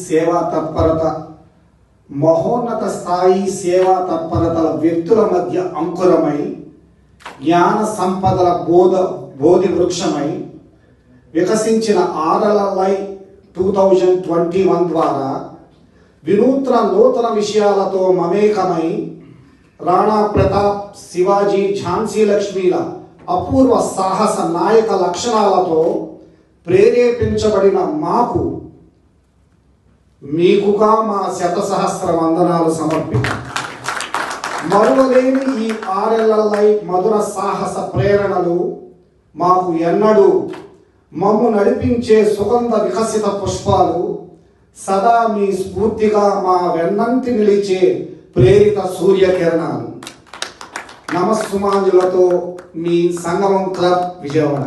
సేవా తత్పరత మహోన్నత స్థాయి సేవా తత్పరతల వ్యక్తుల మధ్య అంకురమై జ్ఞాన సంపదల బోధ బోధి వృక్షమై వికసించిన RLI two thousand twenty one ద్వారా వినూత్న నూతన విషయాలతో మమేకమై రాణా ప్రతాప్ శివాజీ ఝాన్సీ లక్ష్మీల అపూర్వ సాహస నాయక లక్షణాలతో ప్రేరేపించబడిన మాకు మీకుగా మా శతసహస్ర వందనాలు సమర్పితం మరువలేని ఈ ఆర్ఎల్ఎల్ఐ మధుర సాహస ప్రేరణలు మాకు ఎన్నడూ మమ్ము నడిపించే సుగంధ వికసిత పుష్పాలు సదా మీ స్ఫూర్తిగా మా వెన్నంటి నిలిచే ప్రేరిత సూర్యకిరణాలు నమస్సుమాంజులతో మీ Sangamam club Vijayawada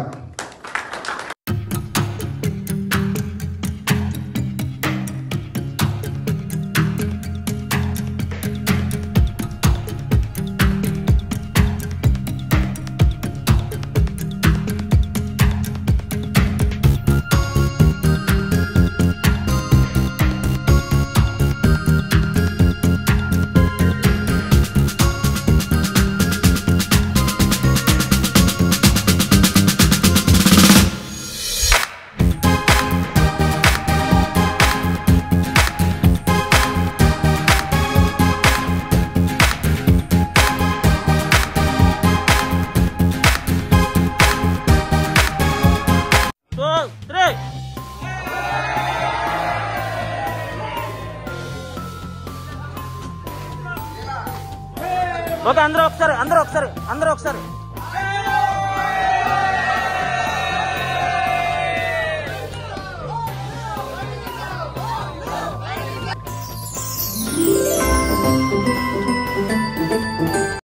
two, three. Okay అందరూ ఒకసారి అందరూ ఒకసారి అందరూ ఒకసారి